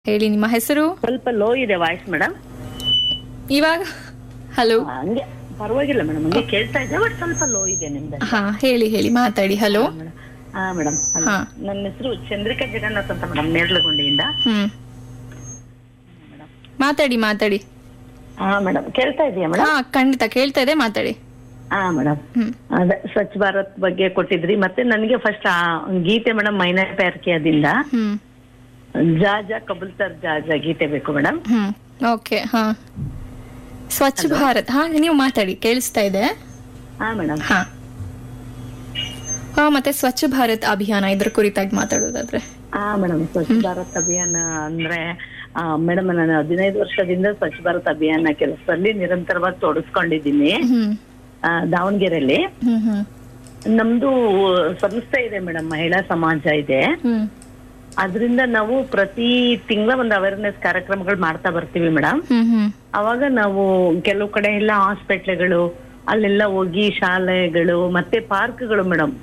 ಹೇಳಿ ನಿಮ್ಮ ಹೆಸರು ಸ್ವಲ್ಪ ಲೋ ಇದೆ ವಾಯ್ಸ್ ಮೇಡಮ್ ಇವಾಗ ಹಲೋ ಹಂಗೆ ಪರವಾಗಿಲ್ಲ ಮೇಡಮ್ ಹಂಗೆ ಕೇಳ್ತಾ ಇದೆ ಬಟ್ ಸ್ವಲ್ಪ ಲೋ ಇದೆ ನಿಮ್ದು ಹಾ ಹೇಳಿ ಹೇಳಿ ಮಾತಾಡಿ ಹಲೋ ಮೇಡಮ್ ಹಾ ಮೇಡಮ್ ಹಾ. ನನ್ನ ಹೆಸರು ಚಂದ್ರಿಕಾ ಜಗನ್ನಾಥ್ ಅಂತ ಮೇಡಮ್ ನೇರ್ಲಗುಂಡಿಯಿಂದ ಹ್ಮ್ ಮಾತಾಡಿ ಮಾತಾಡಿ ಹಾ ಮೇಡಮ್ ಕೇಳ್ತಾ ಇದೆಯಾ ಮೇಡಮ್ ಹಾ ಖಂಡಿತ ಕೇಳ್ತಾ ಇದೆ ಮಾತಾಡಿ ಹಾ ಮೇಡಮ್ ಹ್ಮ್ ಅದೇ ಸ್ವಚ್ಛ ಭಾರತ್ ಬಗ್ಗೆ ಕೊಟ್ಟಿದ್ರಿ ಮತ್ತೆ ನನಗೆ ಫಸ್ಟ್ ಗೀತೆ ಮೇಡಮ್ ಮೈನಾ ಪ್ಯಾರ್ಕಿಯಾದಿಂದ ಹ್ಮ್ ಜಾಜ ಕಬುಲ್ತರ್ ಜಾಜ ಗೀತೆ ಬೇಕು ಮೇಡಮ್ ಹ್ಮ್ ಓಕೆ ಹಾ ಸ್ವಚ್ಛ ಭಾರತ್ ಹಾ ನೀವು ಮಾತಾಡಿ ಕೇಳಿಸ್ತಾ ಇದೆ ಹಾ ಮೇಡಮ್ ಹಾ ಹಾ ಮತ್ತೆ ಸ್ವಚ್ಛ ಭಾರತ್ ಅಭಿಯಾನ ಇದ್ರ ಕುರಿತಾಗಿ ಮಾತಾಡೋದಾದ್ರೆ ಹಾ ಮೇಡಮ್ ಸ್ವಚ್ಛ ಭಾರತ್ ಅಭಿಯಾನ ಅಂದ್ರೆ ಮೇಡಮ್ ನಾನು ಹದಿನೈದು ವರ್ಷದಿಂದ ಸ್ವಚ್ಛ ಭಾರತ್ ಅಭಿಯಾನ ಕೆಲಸದಲ್ಲಿ ನಿರಂತರವಾಗಿ ತೊಡಗಿಸ್ಕೊಂಡಿದ್ದೀನಿ ಹ್ಮ್ ಆ, ದಾವಣಗೆರೆಯಲ್ಲಿ ಹ್ಮ್ ಹ್ಮ್ ನಮ್ದು ಸಂಸ್ಥೆ ಇದೆ ಮೇಡಮ್ ಮಹಿಳಾ ಸಮಾಜ ಇದೆ ಹ್ಮ್ ಅದರಿಂದ ನಾವು ಪ್ರತಿ ತಿಂಗಳ ಒಂದು ಅವೇರ್ನೆಸ್ ಕಾರ್ಯಕ್ರಮಗಳು ಮಾಡ್ತಾ ಬರ್ತೀವಿ ಮೇಡಮ್ ಹ್ಮ್ ಹ್ಮ್ ಅವಾಗ ನಾವು ಕೆಲವು ಕಡೆ ಎಲ್ಲ ಹಾಸ್ಪಿಟ್ಲ್ಗಳು ಅಲ್ಲೆಲ್ಲ ಹೋಗಿ ಶಾಲೆಗಳು ಮತ್ತೆ ಪಾರ್ಕ್ಗಳು ಮೇಡಮ್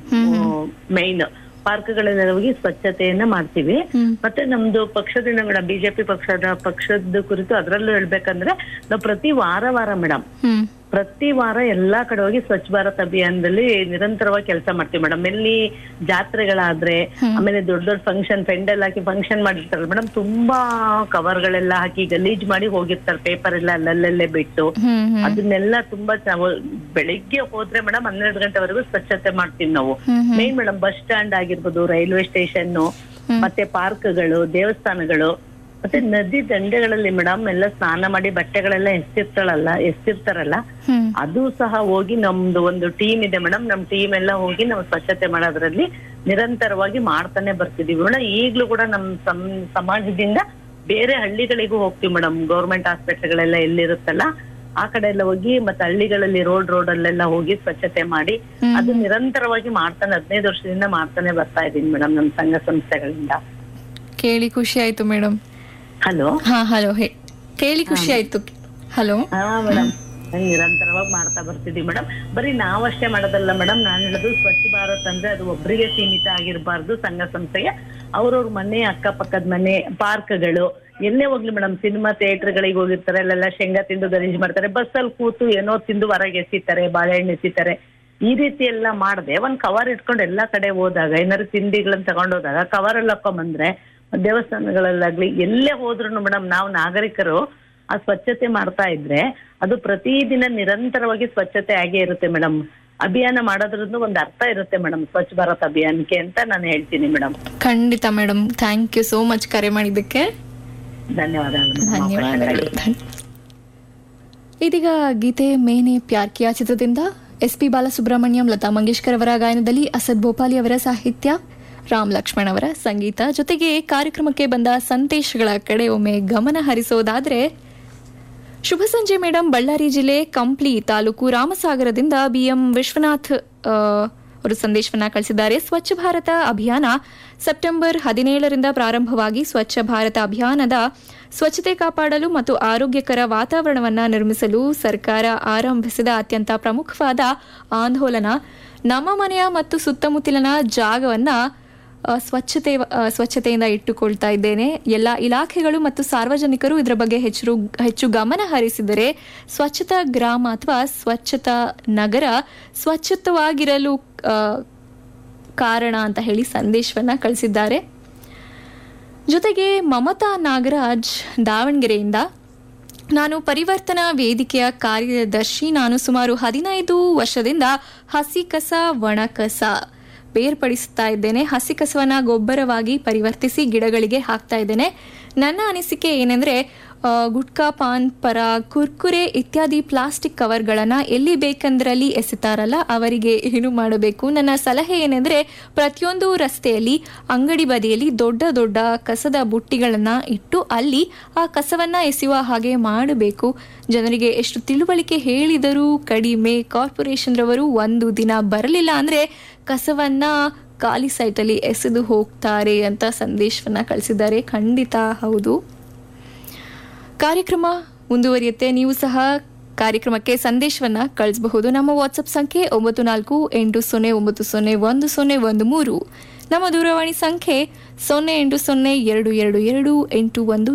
ಮೈನ್ ಪಾರ್ಕ್ಗಳೆಲ್ಲ ಹೋಗಿ ಸ್ವಚ್ಛತೆಯನ್ನ ಮಾಡ್ತೀವಿ ಹ್ಮ್. ಮತ್ತೆ ನಮ್ದು ಪಕ್ಷದಿಂದ ಮೇಡಮ್ ಬಿಜೆಪಿ ಪಕ್ಷದ ಪಕ್ಷದ ಕುರಿತು ಅದರಲ್ಲೂ ಹೇಳ್ಬೇಕಂದ್ರೆ ನಾವು ಪ್ರತಿ ವಾರ ವಾರ ಮೇಡಮ್ ಹ್ಮ್ ಪ್ರತಿ ವಾರ ಎಲ್ಲಾ ಕಡೆ ಹೋಗಿ ಸ್ವಚ್ಛ ಭಾರತ್ ಅಭಿಯಾನದಲ್ಲಿ ನಿರಂತರವಾಗಿ ಕೆಲಸ ಮಾಡ್ತೀವಿ ಮೇಡಮ್ ಎಲ್ಲಿ ಜಾತ್ರೆಗಳಾದ್ರೆ ಆಮೇಲೆ ದೊಡ್ಡ ದೊಡ್ಡ ಫಂಕ್ಷನ್ ಪೆಂಡಲ್ ಹಾಕಿ ಫಂಕ್ಷನ್ ಮಾಡಿರ್ತಾರಲ್ಲ ಮೇಡಮ್ ತುಂಬಾ ಕವರ್ಗಳೆಲ್ಲ ಹಾಕಿ ಗಲೀಜ್ ಮಾಡಿ ಹೋಗಿರ್ತಾರೆ ಪೇಪರ್ ಎಲ್ಲ ಅಲ್ಲಲ್ಲೇ ಬಿಟ್ಟು ಹ್ಮ್ ಹ್ಮ್ ಅದನ್ನೆಲ್ಲ ತುಂಬಾ ನಾವು ಬೆಳಿಗ್ಗೆ ಹೋದ್ರೆ ಮೇಡಮ್ ಹನ್ನೆರಡು ಗಂಟೆವರೆಗೂ ಸ್ವಚ್ಛತೆ ಮಾಡ್ತೀವಿ ನಾವು ಹ್ಮ್ ಹ್ಮ್ ಮೇನ್ ಮೇಡಮ್ ಬಸ್ ಸ್ಟ್ಯಾಂಡ್ ಆಗಿರ್ಬೋದು ರೈಲ್ವೆ ಸ್ಟೇಷನ್ ಮತ್ತೆ ಪಾರ್ಕ್ಗಳು ದೇವಸ್ಥಾನಗಳು ಮತ್ತೆ ನದಿ ದಂಡೆಗಳಲ್ಲಿ ಮೇಡಮ್ ಎಲ್ಲ ಸ್ನಾನ ಮಾಡಿ ಬಟ್ಟೆಗಳೆಲ್ಲ ಎಸ್ತಿರ್ತಾಳಲ್ಲ ಎಸ್ತಿರ್ತಾರಲ್ಲ ಹ್ಮ್ ಅದು ಸಹ ಹೋಗಿ ನಮ್ದು ಒಂದು ಟೀಮ್ ಇದೆ ಮೇಡಮ್ ನಮ್ ಟೀಮ್ ಎಲ್ಲ ಹೋಗಿ ನಾವು ಸ್ವಚ್ಛತೆ ಮಾಡೋದ್ರಲ್ಲಿ ನಿರಂತರವಾಗಿ ಮಾಡ್ತಾನೆ ಬರ್ತಿದೀವಿ ಮೇಡಮ್ ಈಗ್ಲೂ ಕೂಡ ನಮ್ ಸಮ್- ಸಮಾಜದಿಂದ ಬೇರೆ ಹಳ್ಳಿಗಳಿಗೂ ಹೋಗ್ತೀವಿ ಮೇಡಮ್ ಗೌರ್ಮೆಂಟ್ ಹಾಸ್ಪಿಟಲ್ಗಳೆಲ್ಲ ಎಲ್ಲಿರುತ್ತಲ್ಲ ಆ ಕಡೆ ಎಲ್ಲ ಹೋಗಿ ಮತ್ತೆ ಹಳ್ಳಿಗಳಲ್ಲಿ ರೋಡ್ ರೋಡ್ ಅಲ್ಲೆಲ್ಲ ಹೋಗಿ ಸ್ವಚ್ಛತೆ ಮಾಡಿ ಅದು ನಿರಂತರವಾಗಿ ಮಾಡ್ತಾನೆ ಹದಿನೈದು ವರ್ಷದಿಂದ ಮಾಡ್ತಾನೆ ಬರ್ತಾ ಇದೀನಿ ಮೇಡಮ್ ನಮ್ ಸಂಘ ಸಂಸ್ಥೆಗಳಿಂದ ಕೇಳಿ ಖುಷಿ ಆಯ್ತು ಮೇಡಮ್ ಹಲೋ ಹಾ ಹಲೋ ಹೇ ಕೇಳಿ ಖುಷಿ ಆಯ್ತು ಹಲೋ ಹಾ ಮೇಡಮ್ ನಿರಂತರವಾಗಿ ಮಾಡ್ತಾ ಬರ್ತಿದೀವಿ ಮೇಡಮ್ ಬರೀ ನಾವಷ್ಟೇ ಮಾಡೋದಲ್ಲ ಮೇಡಮ್ ನಾನ್ ಹೇಳೋದು ಸ್ವಚ್ಛ ಭಾರತ್ ಅಂದ್ರೆ ಅದು ಒಬ್ರಿಗೆ ಸೀಮಿತ ಆಗಿರಬಾರ್ದು ಸಂಘ ಸಂಸ್ಥೆಗೆ ಅವ್ರವ್ರ ಮನೆ ಅಕ್ಕಪಕ್ಕದ ಮನೆ ಪಾರ್ಕ್ಗಳು ಎಲ್ಲೇ ಹೋಗ್ಲಿ ಮೇಡಮ್ ಸಿನಿಮಾ ಥಿಯೇಟರ್ಗಳಿಗೆ ಹೋಗಿರ್ತಾರೆ ಅಲ್ಲೆಲ್ಲ ಶೇಂಗಾ ತಿಂದು ಗಲೀಜ್ ಮಾಡ್ತಾರೆ ಬಸ್ಸಲ್ಲಿ ಕೂತು ಏನೋ ತಿಂದು ಹೊರಗೆ ಎಸಿತಾರೆ ಬಾಳೆಹಣ್ಣು ಎಸಿತಾರೆ ಈ ರೀತಿ ಎಲ್ಲ ಮಾಡದೆ ಒಂದ್ ಕವರ್ ಇಟ್ಕೊಂಡು ಎಲ್ಲಾ ಕಡೆ ಹೋದಾಗ ಏನಾದ್ರು ತಿಂಡಿಗಳನ್ನ ತಗೊಂಡ್ ಹೋದಾಗ ಕವರ್ ಅಲ್ಲಿ ಹಾಕೊಂಬಂದ್ರೆ ದೇವಸ್ಥಾನಗಳಲ್ಲಾಗ್ಲಿ ಎಲ್ಲೇ ಹೋದ್ರು ಮೇಡಮ್ ನಾವು ನಾಗರಿಕರು ಆ ಸ್ವಚ್ಛತೆ ಮಾಡ್ತಾ ಇದ್ರೆ ಅದು ಪ್ರತಿದಿನ ನಿರಂತರವಾಗಿ ಸ್ವಚ್ಛತೆ ಆಗೇ ಇರುತ್ತೆ ಮೇಡಮ್ ಅಭಿಯಾನ ಮಾಡೋದ್ರಿಂದ ಒಂದು ಅರ್ಥ ಇರುತ್ತೆ ಮೇಡಮ್ ಸ್ವಚ್ಛ ಭಾರತ್ ಅಭಿಯಾನಕ್ಕೆ ಅಂತ ನಾನು ಹೇಳ್ತೀನಿ ಮೇಡಮ್ ಖಂಡಿತ madam thank you so much ಕರೆ ಮಾಡಿದ್ದಕ್ಕೆ ಧನ್ಯವಾದಗಳು madam. ಧನ್ಯವಾದಗಳು ಇದೀಗ ಗೀತೆ ಮೇನೆ ಪ್ಯಾರ್ ಕಿಯಾ ಚಿತ್ರದಿಂದ ಎಸ್ ಪಿ ಬಾಲಸುಬ್ರಹ್ಮಣ್ಯಂ ಲತಾ ಮಂಗೇಶ್ಕರ್ ಅವರ ಗಾಯನದಲ್ಲಿ ಅಸದ್ ಭೋಪಾಲಿ ಅವರ ಸಾಹಿತ್ಯ ರಾಮ್ ಲಕ್ಷ್ಮಣ್ ಅವರ ಸಂಗೀತ ಜೊತೆಗೆ ಕಾರ್ಯಕ್ರಮಕ್ಕೆ ಬಂದ ಸಂದೇಶಗಳ ಕಡೆ ಒಮ್ಮೆ ಗಮನ ಹರಿಸೋದಾದ್ರೆ ಶುಭ ಸಂಜೆ ಮೇಡಮ್ ಬಳ್ಳಾರಿ ಜಿಲ್ಲೆ ಕಂಪ್ಲಿ ತಾಲೂಕು ರಾಮಸಾಗರದಿಂದ ಬಿಎಂ ವಿಶ್ವನಾಥ್ ಆ, ಅವರು ಸಂದೇಶವನ್ನ ಕಳಿಸಿದ್ದಾರೆ ಸ್ವಚ್ಛ ಭಾರತ ಅಭಿಯಾನ ಸೆಪ್ಟೆಂಬರ್ ಹದಿನೇಳರಿಂದ ಪ್ರಾರಂಭವಾಗಿ ಸ್ವಚ್ಛ ಭಾರತ ಅಭಿಯಾನದ ಸ್ವಚ್ಛತೆ ಕಾಪಾಡಲು ಮತ್ತು ಆರೋಗ್ಯಕರ ವಾತಾವರಣವನ್ನ ನಿರ್ಮಿಸಲು ಸರ್ಕಾರ ಆರಂಭಿಸಿದ ಅತ್ಯಂತ ಪ್ರಮುಖವಾದ ಆಂದೋಲನ ನಮ್ಮ ಮನೆಯ ಮತ್ತು ಸುತ್ತಮುತ್ತಲಿನ ಜಾಗವನ್ನ ಆ, ಸ್ವಚ್ಛತೆ ಆ, ಸ್ವಚ್ಛತೆಯಿಂದ ಇಟ್ಟುಕೊಳ್ತಾ ಇದ್ದೇನೆ ಎಲ್ಲ ಇಲಾಖೆಗಳು ಮತ್ತು ಸಾರ್ವಜನಿಕರು ಇದರ ಬಗ್ಗೆ ಹೆಚ್ಚು ಹೆಚ್ಚು ಗಮನ ಹರಿಸಿದರೆ ಸ್ವಚ್ಛತಾ ಗ್ರಾಮ ಅಥವಾ ಸ್ವಚ್ಛತಾ ನಗರ ಸ್ವಚ್ಛತವಾಗಿರಲು ಆ, ಕಾರಣ ಅಂತ ಹೇಳಿ ಸಂದೇಶವನ್ನ ಕಳಿಸಿದ್ದಾರೆ ಜೊತೆಗೆ ಮಮತಾ ನಾಗರಾಜ್ ದಾವಣಗೆರೆಯಿಂದ ನಾನು ಪರಿವರ್ತನಾ ವೇದಿಕೆಯ ಕಾರ್ಯದರ್ಶಿ ನಾನು ಸುಮಾರು ಹದಿನೈದು ವರ್ಷದಿಂದ ಹಸಿ ಕಸ ಒಣ ಕಸ ಬೇರ್ಪಡಿಸುತ್ತಾ ಇದ್ದೇನೆ ಹಸಿ ಕಸವನ್ನ ಗೊಬ್ಬರವಾಗಿ ಪರಿವರ್ತಿಸಿ ಗಿಡಗಳಿಗೆ ಹಾಕ್ತಾ ಇದ್ದೇನೆ ನನ್ನ ಅನಿಸಿಕೆ ಏನೆಂದ್ರೆ ಆ, ಗುಟ್ಕಾ ಪಾನ್ ಪರ ಕುರ್ಕುರೆ ಇತ್ಯಾದಿ ಪ್ಲಾಸ್ಟಿಕ್ ಕವರ್ಗಳನ್ನ ಎಲ್ಲಿ ಬೇಕಂದ್ರಲ್ಲಿ ಎಸೆತಾರಲ್ಲ ಅವರಿಗೆ ಏನು ಮಾಡಬೇಕು ನನ್ನ ಸಲಹೆ ಏನೆಂದ್ರೆ ಪ್ರತಿಯೊಂದು ರಸ್ತೆಯಲ್ಲಿ ಅಂಗಡಿ ಬದಿಯಲ್ಲಿ ದೊಡ್ಡ ದೊಡ್ಡ ಕಸದ ಬುಟ್ಟಿಗಳನ್ನ ಇಟ್ಟು ಅಲ್ಲಿ ಆ ಕಸವನ್ನ ಎಸೆಯುವ ಹಾಗೆ ಮಾಡಬೇಕು ಜನರಿಗೆ ಎಷ್ಟು ತಿಳುವಳಿಕೆ ಹೇಳಿದರೂ ಕಡಿಮೆ ಕಾರ್ಪೊರೇಷನ್ ರವರು ಒಂದು ದಿನ ಬರಲಿಲ್ಲ ಅಂದ್ರೆ ಕಸವನ್ನ ಖಾಲಿ ಸೈಟಲ್ಲಿ ಎಸೆದು ಹೋಗ್ತಾರೆ ಅಂತ ಸಂದೇಶವನ್ನ ಕಳಿಸಿದ್ದಾರೆ ಖಂಡಿತ ಹೌದು ಕಾರ್ಯಕ್ರಮ ಮುಂದುವರಿಯುತ್ತೆ ನೀವು ಸಹ ಕಾರ್ಯಕ್ರಮಕ್ಕೆ ಸಂದೇಶವನ್ನ ಕಳಿಸಬಹುದು ನಮ್ಮ ವಾಟ್ಸಪ್ ಸಂಖ್ಯೆ ಒಂಬತ್ತು ನಾಲ್ಕು ಎಂಟು ಸೊನ್ನೆ ಒಂಬತ್ತು ಸೊನ್ನೆ ಒಂದು ಸೊನ್ನೆ ಒಂದು ಮೂರು ನಮ್ಮ ದೂರವಾಣಿ ಸಂಖ್ಯೆ ಸೊನ್ನೆ ಎಂಟು ಸೊನ್ನೆ ಎರಡು ಎರಡು ಎರಡು ಎಂಟು ಒಂದು